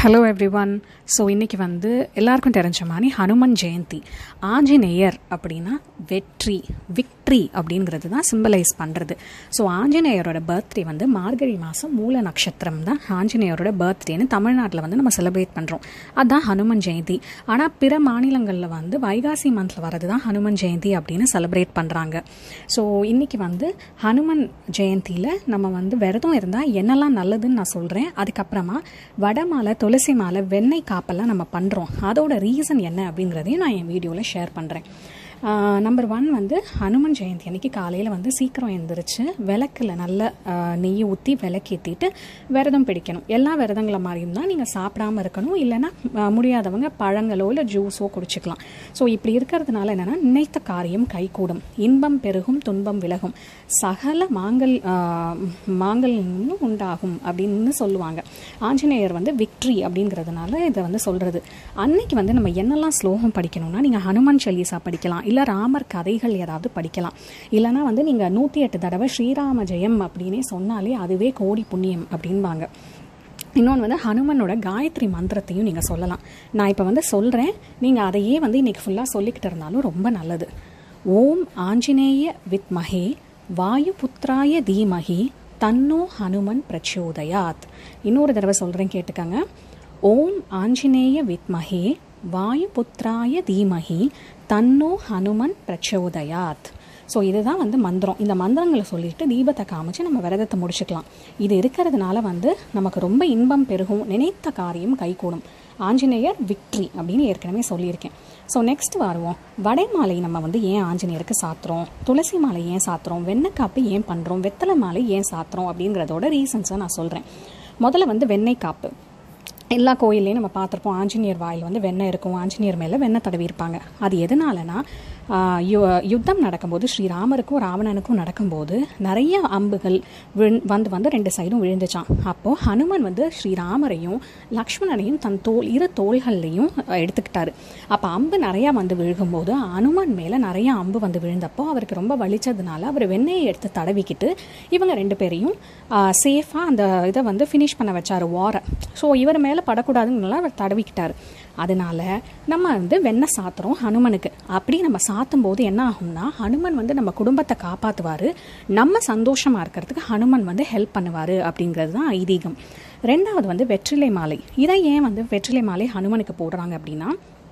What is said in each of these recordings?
hello every one so இன்றைக்கி வந்து எல்லாருக்கும் தெரிஞ்ச மாதிரி ஹனுமன் ஜெயந்தி ஆஞ்சநேயர் அப்படின்னா வெற்றி விக்ட்ரி அப்படிங்கிறது தான் சிம்பலைஸ் பண்ணுறது ஸோ ஆஞ்சநேயரோட பர்த்டே வந்து மார்கழி மாதம் மூல நட்சத்திரம் தான் ஆஞ்சநேயரோட பர்த்டேன்னு தமிழ்நாட்டில் வந்து நம்ம செலிப்ரேட் பண்ணுறோம் அதுதான் ஹனுமன் ஜெயந்தி ஆனால் பிற மாநிலங்களில் வந்து வைகாசி மந்தில் வரது தான் ஹனுமன் ஜெயந்தி அப்படின்னு செலிப்ரேட் பண்ணுறாங்க ஸோ இன்றைக்கி வந்து ஹனுமன் ஜெயந்தியில் நம்ம வந்து விரதம் இருந்தால் என்னெல்லாம் நல்லதுன்னு நான் சொல்கிறேன் அதுக்கப்புறமா வடமாலை துளசி மாலை வெண்ணெய் காப்பெல்லாம் நம்ம பண்ணுறோம் அதோட ரீசன் என்ன அப்படிங்கிறதையும் நான் என் வீடியோவில் ஷேர் பண்ணுறேன் நம்பர் ஒன் வந்து ஹனுமன் ஜெயந்தி அன்னைக்கு காலையில் வந்து சீக்கிரம் எழுந்திரிச்சு விளக்கில் நல்ல ஆஹ், நெய் ஊற்றி விளக்கேற்றிட்டு விரதம் பிடிக்கணும் எல்லா விரதங்களை மாதிரியும் தான் நீங்கள் சாப்பிடாம இருக்கணும் இல்லைன்னா ஆஹ், முடியாதவங்க பழங்களோ இல்லை ஜூஸோ குடிச்சிக்கலாம் ஸோ இப்படி இருக்கிறதுனால என்னென்னா நினைத்த காரியம் கைகூடும் இன்பம் பெருகும் துன்பம் விலகும் சகல மாங்கல் ஆஹ், மாங்கல்யமும் உண்டாகும் அப்படின்னு சொல்லுவாங்க ஆஞ்சநேயர் வந்து விக்ட்ரி அப்படிங்கிறதுனால இதை வந்து சொல்கிறது அன்னைக்கு வந்து நம்ம என்னெல்லாம் ஸ்லோகம் படிக்கணும்னா நீங்கள் ஹனுமன் சலீசா படிக்கலாம் இல்லை ராமர் கதைகள் ஏதாவது படிக்கலாம் இல்லைனா வந்து நீங்கள் நூற்றி எட்டு தடவை ஸ்ரீராம ஜெயம் அப்படின்னே சொன்னாலே அதுவே கோடி புண்ணியம் அப்படின்பாங்க இன்னொன்று வந்து ஹனுமனோட காயத்ரி மந்திரத்தையும் நீங்கள் சொல்லலாம் நான் இப்போ வந்து சொல்கிறேன் நீங்கள் அதையே வந்து இன்னைக்கு ஃபுல்லாக சொல்லிக்கிட்டு இருந்தாலும் ரொம்ப நல்லது ஓம் ஆஞ்சநேய வித்மஹே வாயு புத்ராய தீமஹி தன்னோ ஹனுமன் பிரச்சோதயாத் இன்னொரு தடவை சொல்கிறேன் கேட்டுக்கங்க ஓம் ஆஞ்சநேய வித்மஹே வாயு புத்ராய தீமஹி தன்னோ ஹனுமன் பிரச்சோதயாத் ஸோ இதுதான் வந்து மந்திரம் இந்த மந்திரங்களை சொல்லிட்டு தீபத்தை காமிச்சு நம்ம விரதத்தை முடிச்சுக்கலாம் இது இருக்கிறதுனால வந்து நமக்கு ரொம்ப இன்பம் பெருகும் நினைத்த காரியம் கைகூடும் ஆஞ்சநேயர் விக்ட்ரி அப்படின்னு ஏற்கனவே சொல்லியிருக்கேன் ஸோ நெக்ஸ்ட் வருவோம் வடை மாலை நம்ம வந்து ஏன் ஆஞ்சநேயருக்கு சாத்துறோம் துளசி மாலை ஏன் சாத்துறோம் வெண்ணெய்க்காப்பு ஏன் பண்ணுறோம் வெத்தலை மாலை ஏன் சாத்துறோம் அப்படிங்கிறதோட ரீசன்ஸை நான் சொல்கிறேன் முதல்ல வந்து வெண்ணெய் காப்பு எல்லா கோயில்லையும் நம்ம பார்த்துருப்போம் ஆஞ்சநேயர் வாயில் வந்து வெண்ணெய் இருக்கும் ஆஞ்சநேயர் மேலே வெண்ணெய் தடவி இருப்பாங்க அது எதனாலனா ஆஹ், யு- யுத்தம் நடக்கும்போது ஸ்ரீராமருக்கும் ராவணனுக்கும் நடக்கும்போது நிறைய அம்புகள் விழ் வந்து வந்து ரெண்டு சைடும் விழுந்துச்சான் அப்போது ஹனுமன் வந்து ஸ்ரீராமரையும் லக்ஷ்மணனையும் தன் தோல் இரு தோள்கள்லையும் அஹ், எடுத்துக்கிட்டாரு அப்போ அம்பு நிறையா வந்து விழுகும்போது ஹனுமன் மேலே நிறைய அம்பு வந்து விழுந்தப்போ அவருக்கு ரொம்ப வலிச்சதுனால அவர் வெண்ணெயை எடுத்து தடவிக்கிட்டு இவங்க ரெண்டு பேரையும் சேஃபாக அந்த இதை வந்து ஃபினிஷ் பண்ண வச்சார் வாரை ஸோ இவர் மேலே படக்கூடாதுன்னு அவர் தடவிக்கிட்டாரு அதனால நம்ம வந்து வெண்ணெய் சாத்துறோம் ஹனுமனுக்கு அப்படி நம்ம சாத்தும் போது என்ன ஆகும்னா ஹனுமன் வந்து நம்ம குடும்பத்தை காப்பாற்றுவார் நம்ம சந்தோஷமா இருக்கிறதுக்கு ஹனுமன் வந்து ஹெல்ப் பண்ணுவார் அப்படிங்கிறது தான் ஐதீகம் ரெண்டாவது வந்து வெற்றிலை மாலை இதை ஏன் வந்து வெற்றிலை மாலை ஹனுமனுக்கு போடுறாங்க அப்படின்னா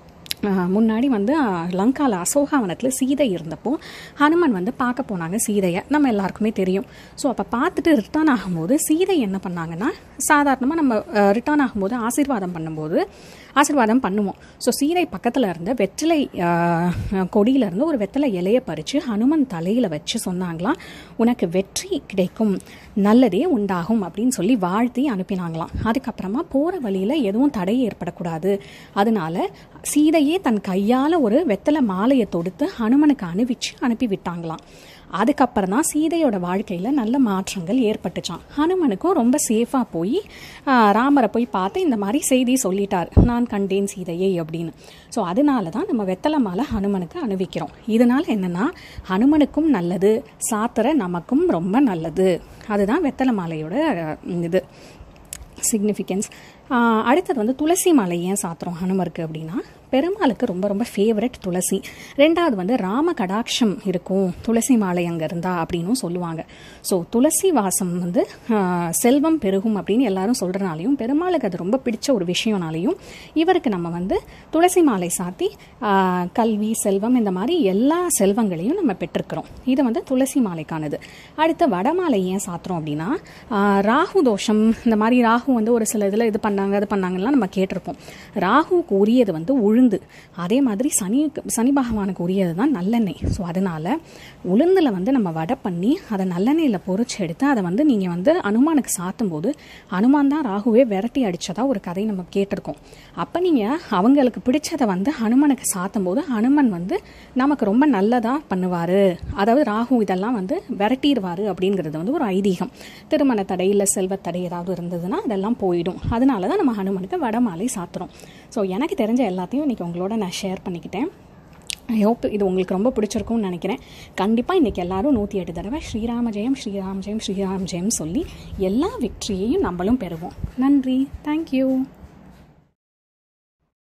ஆஹ் முன்னாடி வந்து ஆஹ் லங்கால அசோகாவனத்தில் சீதை இருந்தப்போ ஹனுமன் வந்து பார்க்க போனாங்க சீதையை நம்ம எல்லாருக்குமே தெரியும் ஸோ அப்போ பார்த்துட்டு ரிட்டர்ன் ஆகும்போது சீதை என்ன பண்ணாங்கன்னா சாதாரணமாக நம்ம ரிட்டர்ன் ஆகும்போது ஆசீர்வாதம் பண்ணும்போது ஆசீர்வாதம் பண்ணுவோம் ஸோ சீதை பக்கத்தில் இருந்த வெற்றிலை ஆஹ், கொடியில ஒரு வெத்தலை இலையை பறித்து ஹனுமன் தலையில் வச்சு சொன்னாங்களாம் உனக்கு வெற்றி கிடைக்கும் நல்லதே உண்டாகும் அப்படின்னு சொல்லி வாழ்த்தி அனுப்பினாங்களாம் அதுக்கப்புறமா போகிற வழியில் எதுவும் தடை ஏற்படக்கூடாது அதனால சீதையே தன் கையால் ஒரு வெத்தலை மாலையை தொடுத்து ஹனுமனுக்கு அனுப்பிச்சு அனுப்பி விட்டாங்களாம் அதுக்கப்புறம் தான் சீதையோட வாழ்க்கையில் நல்ல மாற்றங்கள் ஏற்பட்டுச்சான் ஹனுமனுக்கும் ரொம்ப சேஃபாக போய் ஆஹ், ராமரை போய் பார்த்து இந்த மாதிரி செய்தி சொல்லிட்டார் நான் கண்டேன் சீதையை அப்படின்னு ஸோ அதனால தான் நம்ம வெத்தலை மாலை ஹனுமனுக்கு அணிவிக்கிறோம் இதனால என்னன்னா ஹனுமனுக்கும் நல்லது சாத்திர நமக்கும் ரொம்ப நல்லது அதுதான் வெத்தலை மாலையோட அஹ், இது சிக்னிஃபிகன்ஸ் அடுத்தது வந்து துளசி மாலை ஏன் சாத்துறோம் ஹனுமருக்கு அப்படின்னா பெருமாளுக்கு ரொம்ப ரொம்ப ஃபேவரட் துளசி ரெண்டாவது வந்து ராம கடாட்சம் இருக்கும் துளசி மாலை அங்கே இருந்தா அப்படின்னும் சொல்லுவாங்க ஸோ துளசி வாசம் வந்து ஆஹ், செல்வம் பெருகும் அப்படின்னு எல்லாரும் சொல்கிறனாலையும் பெருமாளுக்கு அது ரொம்ப பிடிச்ச ஒரு விஷயம்னாலையும் இவருக்கு நம்ம வந்து துளசி மாலை சாத்தி ஆஹ், கல்வி செல்வம் இந்த மாதிரி எல்லா செல்வங்களையும் நம்ம பெற்றிருக்கிறோம் இது வந்து துளசி மாலைக்கானது அடுத்து வடமாலை ஏன் சாத்துறோம் அப்படின்னா ஆஹ், ராகு தோஷம் இந்த மாதிரி ராகு வந்து ஒரு சில இதில் இது பண்ணாங்க அது பண்ணாங்கலாம் நம்ம கேட்டிருப்போம் ராகுவுக்கு உரியது வந்து உளுந்து அதே மாதிரி சனி சனி பகவானுக்கு உரியது தான் நல்லெண்ணெய் ஸோ அதனால உளுந்தில் வந்து நம்ம வடை பண்ணி அதை நல்லெண்ணெயில் பொரிச்சு எடுத்து அதை வந்து நீங்கள் வந்து அனுமானுக்கு சாத்தும் போது அனுமான் தான் ராகுவே விரட்டி அடிச்சதா ஒரு கதை நம்ம கேட்டிருக்கோம் அப்போ நீங்கள் அவங்களுக்கு பிடிச்சதை வந்து ஹனுமனுக்கு சாத்தும் போது ஹனுமன் வந்து நமக்கு ரொம்ப நல்லதாக பண்ணுவார் அதாவது ராகு இதெல்லாம் வந்து விரட்டிடுவார் அப்படிங்கிறது வந்து ஒரு ஐதீகம் திருமண தடை இல்லை செல்வத்தடை ஏதாவது இருந்ததுன்னா அதெல்லாம் போயிடும் அதனால தான் நம்ம ஹனுமனுக்கு வடமாலை சாத்துறோம் ஸோ எனக்கு தெரிஞ்ச எல்லாத்தையும் இன்னைக்கு உங்களோட நான் ஷேர் பண்ணிக்கிட்டேன் ஐ ஹோப் இது உங்களுக்கு ரொம்ப பிடிச்சிருக்கும்னு நினைக்கிறேன் கண்டிப்பாக இன்றைக்கி எல்லாரும் நூற்றி எட்டு தடவை ஸ்ரீராம ஜெயம் ஸ்ரீராம் ஜெயம் ஸ்ரீராம் ஜெயம் சொல்லி எல்லா வெற்றியையும் நம்மளும் பெறுவோம் நன்றி தேங்க்யூ